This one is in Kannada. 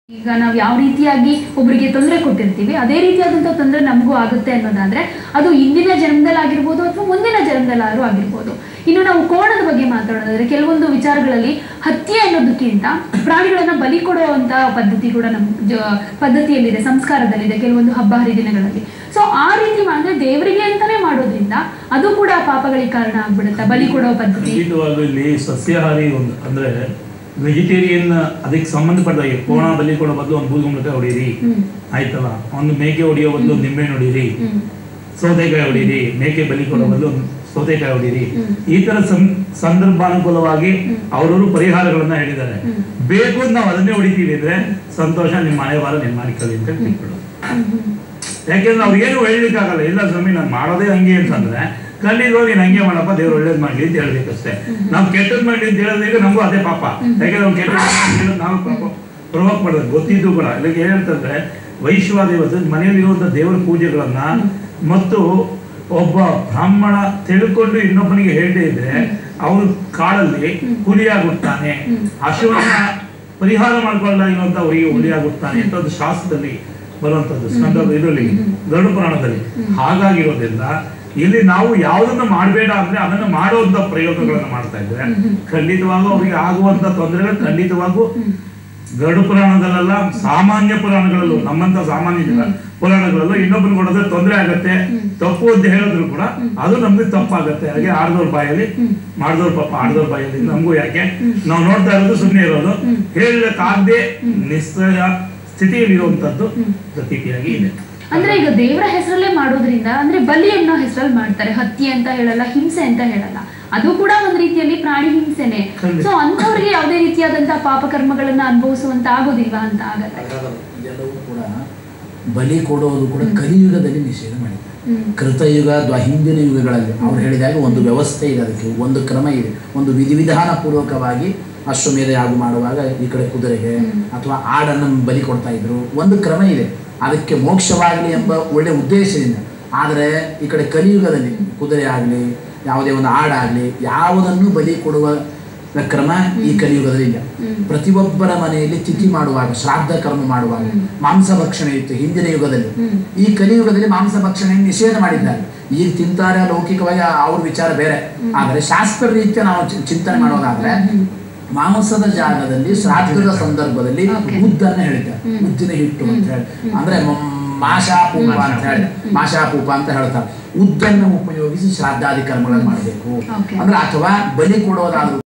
ಈಗ ನಾವು ಯಾವ ರೀತಿಯಾಗಿ ಒಬ್ಬರಿಗೆ ತೊಂದರೆ ಕೊಟ್ಟಿರ್ತೀವಿ ಅದೇ ರೀತಿಯಾದಂಥ ತೊಂದರೆ ನಮಗೂ ಆಗುತ್ತೆ ಅನ್ನೋದಾದ್ರೆ ಅದು ಇಂದಿನ ಜನ್ಮದಲ್ಲಿ ಆಗಿರ್ಬೋದು ಅಥವಾ ಮುಂದಿನ ಜನ್ಮದಲ್ಲಾದ್ರೂ ಆಗಿರ್ಬೋದು ಇನ್ನು ನಾವು ಕೋಣದ ಬಗ್ಗೆ ಮಾತಾಡೋದಾದ್ರೆ ಕೆಲವೊಂದು ವಿಚಾರಗಳಲ್ಲಿ ಹತ್ಯೆ ಅನ್ನೋದಕ್ಕಿಂತ ಪ್ರಾಣಿಗಳನ್ನ ಬಲಿ ಕೊಡುವಂತ ಪದ್ಧತಿ ಕೂಡ ನಮ್ಮ ಜ- ಪದ್ಧತಿಯಲ್ಲಿದೆ ಸಂಸ್ಕಾರದಲ್ಲಿದೆ ಕೆಲವೊಂದು ಹಬ್ಬ ಹರಿದಿನಗಳಲ್ಲಿ ಸೊ ಆ ರೀತಿ ಅಂದ್ರೆ ದೇವರಿಗೆ ಅಂತಾನೆ ಮಾಡೋದ್ರಿಂದ ಅದು ಕೂಡ ಪಾಪಗಳಿಗೆ ಕಾರಣ ಆಗ್ಬಿಡುತ್ತೆ ಬಲಿ ಕೊಡೋ ಪದ್ಧತಿ ಖಂಡಿತವಾಗ್ಲೂ ಇಲ್ಲಿ ಸಸ್ಯಾಹಾರಿ ಒಂದು ಅಂದ್ರೆ ವೆಜಿಟೇರಿಯನ್ ಅದಕ್ಕೆ ಸಂಬಂಧಪಟ್ಟ ಹಾಗೆ ಕೋಣ ಬಲಿ ಕೊಡೋ ಬದಲು ಒಂದು ಬೂದುಗುಂಬಳಕಾಯಿ ಹೊಡೀರಿ ಹ್ಮ್ ಆಯ್ತಲ್ಲ ಒಂದು ಮೇಕೆ ಹೊಡಿಯೋ ಬದಲು ಒಂದು ನಿಂಬೆ ಹೊಡೀರಿ ಹ್ಮ್ ಸೌತೆಕಾಯಿ ಹೊಡೀರಿ ಮೇಕೆ ಬಲಿ ಕೊಡೋ ಬದಲು ಒಂದು ಸೌತೆಕಾಯಿ ಹೊಡೀರಿ ಹ್ಮ್. ಈ ತರ ಸಂ- ಸಂದರ್ಭಾನುಕೂಲವಾಗಿ ಹ್ಮ್. ಅವರವರು ಪರಿಹಾರಗಳನ್ನ ಹೇಳಿದ್ದಾರೆ ಹ್ಮ್. ಬೇಕು ಅಂತ ನಾವು ಅದನ್ನೇ ಹೊಡಿತೀವಿ ಅಂದ್ರೆ ಸಂತೋಷ ನಿಮ್ಮ ಮನೆ ವಾರ ನೀವು ಮಾಡಿಕೊಳ್ಳಿ ಅಂತ ತಿಳ್ಕೊಳ್ಳೋದು ಹ್ಮ್ ಹ್ಮ್ ಯಾಕೆಂದ್ರೆ ಅವ್ರು ಏನು ಹೇಳಲಿಕ್ಕಾಗಲ್ಲ ಇಲ್ಲ ಸ್ವಾಮಿ ನಾನು ಮಾಡೋದೇ ಹಂಗೆ ಅಂತಂದ್ರೆ ಖಂಡಿತವಾಗಿ ನೀನು ಹಂಗೆ ಮಾಡಪ್ಪ ದೇವ್ರು ಒಳ್ಳೇದು ಮಾಡ್ಲಿ ಅಂತ ಹೇಳ್ಬೇಕಷ್ಟೇ ನಾವು ಕೆಟ್ಟದ್ ಮಾಡ್ಲಿ ಅಂತ ಹೇಳಿದ್ರೆ ನಮಗೂ ಅದೇ ಪಾಪ ಯಾಕೆಂದ್ರೆ ಅವ್ನು ಕೆಟ್ಟ ನಾವು ಪಾಪ ಪ್ರವೋಕ್ ಮಾಡೋದು ಗೊತ್ತಿದ್ದು ಕೂಡ ಇದಕ್ಕೆ ಏನಂತಂದ್ರೆ ವೈಶ್ವಾದ ಇವತ್ತು ಮನೆಯಲ್ಲಿರುವಂತ ದೇವರ ಪೂಜೆಗಳನ್ನ ಮತ್ತು ಒಬ್ಬ ಬ್ರಾಹ್ಮಣ ತಿಳ್ಕೊಂಡು ಇನ್ನೊಬ್ಬನಿಗೆ ಹೇಳದೇ ಇದ್ರೆ ಅವನು ಕಾಡಲ್ಲಿ ಹುಲಿಯಾಗುತ್ತಾನೆ ಹಸುವನ್ನ ಪರಿಹಾರ ಮಾಡ್ಕೊಳ್ಳಾಗಿರುವಂತ ಅವರಿಗೆ ಹುಲಿಯಾಗುತ್ತಾನೆ ಅಂತ ಒಂದು ಶಾಸ್ತ್ರದಲ್ಲಿ ಬರುವಂತದ್ದು ಸ್ಕಂದ ಇದರಲ್ಲಿ ಗರುಡ ಪುರಾಣದಲ್ಲಿ ಹಾಗಾಗಿರೋದ್ರಿಂದ ಇಲ್ಲಿ ನಾವು ಯಾವುದನ್ನ ಮಾಡಬೇಡ ಅಂದ್ರೆ ಅದನ್ನ ಮಾಡುವಂತ ಪ್ರಯೋಗಗಳನ್ನ ಮಾಡ್ತಾ ಇದ್ರೆ ಖಂಡಿತವಾಗೂ ಅವರಿಗೆ ಆಗುವಂತ ತೊಂದರೆಗಳು ಖಂಡಿತವಾಗೂ ಗರುಡ ಪುರಾಣದಲ್ಲೆಲ್ಲ ಸಾಮಾನ್ಯ ಪುರಾಣಗಳಲ್ಲೂ ನಮ್ಮಂತ ಸಾಮಾನ್ಯ ಜನ ಪುರಾಣಗಳಲ್ಲೂ ಇನ್ನೊಬ್ಬರು ಕೊಡೋದ್ರೆ ತೊಂದರೆ ಆಗತ್ತೆ ತಪ್ಪು ಅಂತ ಹೇಳಿದ್ರು ಕೂಡ ಅದು ನಮ್ಗೆ ತಪ್ಪಾಗತ್ತೆ ಹಾಗೆ ಆಡ್ದವ್ರ ಬಾಯಲ್ಲಿ ಮಾಡ್ದವ್ರ ಪಾಪ ಆಡ್ದವ್ರ ಬಾಯಲ್ಲಿ ನಮಗೂ ಯಾಕೆ ನಾವು ನೋಡ್ತಾ ಇರೋದು ಸುಮ್ಮನೆ ಇರೋದು ಹೇಳಕ್ಕಾಗದೆ ನಿಶ್ಚಯ ಸ್ಥಿತಿಯಲ್ಲಿ ಇರುವಂತದ್ದು ಪ್ರತೀತಿಯಾಗಿ ಇದೆ ಅಂದ್ರೆ ಈಗ ದೇವರ ಹೆಸರಲ್ಲೇ ಮಾಡೋದ್ರಿಂದ ಅಂದ್ರೆ ಬಲಿ ಅನ್ನೋ ಹೆಸರಲ್ಲಿ ಮಾಡ್ತಾರೆ ಹತ್ಯೆ ಅಂತ ಹೇಳಲ್ಲ ಹಿಂಸೆ ಅಂತ ಹೇಳಲ್ಲ ಅದು ಕೂಡ ಒಂದ್ ರೀತಿಯಲ್ಲಿ ಪ್ರಾಣಿ ಹಿಂಸೆನೆ ಖಂಡಿತ. ಸೊ ಅಂತವ್ರಿಗೆ ಯಾವುದೇ ರೀತಿಯಾದಂತಹ ಪಾಪಕರ್ಮಗಳನ್ನ ಅನುಭವಿಸುವಂತ ಆಗೋದಿಲ್ವಾ ಅಂತ ಆಗತ್ತೆ ಇದೆಲ್ಲವೂ ಕೂಡ ಬಲಿ ಕೊಡೋದು ಕೂಡ ಕಲಿಯುಗದಲ್ಲಿ ನಿಷೇಧ ಮಾಡಿದ್ದಾರೆ ಹ್ಮ್ ಕೃತಯುಗ ಅಥವಾ ಹಿಂದಿನ ಯುಗಗಳಲ್ಲಿ ಅವ್ರು ಹೇಳಿದಾಗ ಒಂದು ವ್ಯವಸ್ಥೆ ಇದೆ ಅದಕ್ಕೆ ಒಂದು ಕ್ರಮ ಇದೆ ಒಂದು ವಿಧಿವಿಧಾನ ಪೂರ್ವಕವಾಗಿ ಅಶ್ವಮೇಧ ಯಾಗ ಮಾಡುವಾಗ ಈ ಕಡೆ ಕುದುರೆಗೆ ಅಥವಾ ಆಡನ್ನು ಬಲಿ ಕೊಡ್ತಾ ಇದ್ರು ಒಂದು ಕ್ರಮ ಇದೆ ಅದಕ್ಕೆ ಮೋಕ್ಷವಾಗಲಿ ಎಂಬ ಒಳ್ಳೆ ಉದ್ದೇಶದಿಂದ ಆದರೆ ಈ ಕಡೆ ಕಲಿಯುಗದಲ್ಲಿ ಕುದುರೆ ಆಗಲಿ ಯಾವುದೇ ಒಂದು ಆಡಾಗಲಿ ಯಾವುದನ್ನು ಬಲಿ ಕೊಡುವ ಕ್ರಮ ಈ ಕಲಿಯುಗದಲ್ಲಿ ಇಲ್ಲ ಪ್ರತಿಯೊಬ್ಬರ ಮನೆಯಲ್ಲಿ ತಿಥಿ ಮಾಡುವಾಗ ಶ್ರಾದ್ದ ಕರ್ಮ ಮಾಡುವಾಗ ಮಾಂಸ ಭಕ್ಷಣೆ ಇತ್ತು ಹಿಂದಿನ ಯುಗದಲ್ಲಿ ಈ ಕಲಿಯುಗದಲ್ಲಿ ಮಾಂಸ ಭಕ್ಷಣೆ ನಿಷೇಧ ಮಾಡಿದ್ದಾರೆ ಈಗ ತಿಂತಾರೆ ಲೌಕಿಕವಾಗಿ ಅವ್ರ ವಿಚಾರ ಬೇರೆ ಆದರೆ ಶಾಸ್ತ್ರ ರೀತ್ಯ ನಾವು ಚಿ- ಚಿಂತನೆ ಮಾಡೋದಾದ್ರೆ ಮಾಂಸದ ಜಾಗದಲ್ಲಿ ಶ್ರಾದ್ದದ ಸಂದರ್ಭದಲ್ಲಿ Okay. ಉದ್ದನ್ನ ಹೇಳಿದ್ದಾರೆ ಉದ್ದಿನ ಹಿಟ್ಟು ಅಂತ ಹೇಳಿ ಅಂದ್ರೆ ಮ- ಮಾಷಾಪೂಪ ಅಂತ ಹೇಳಿ ಮಾಷಾಪೂಪ ಅಂತ ಹೇಳ್ತಾರೆ ಉದ್ದನ್ನು ಉಪಯೋಗಿಸಿ ಶ್ರಾದ್ದಾದಿ ಕರ್ಮಗಳನ್ನು ಮಾಡಬೇಕು Okay. ಅಂದ್ರೆ ಅಥವಾ ಬಲಿ ಕೊಡೋದಾದ್ರೂ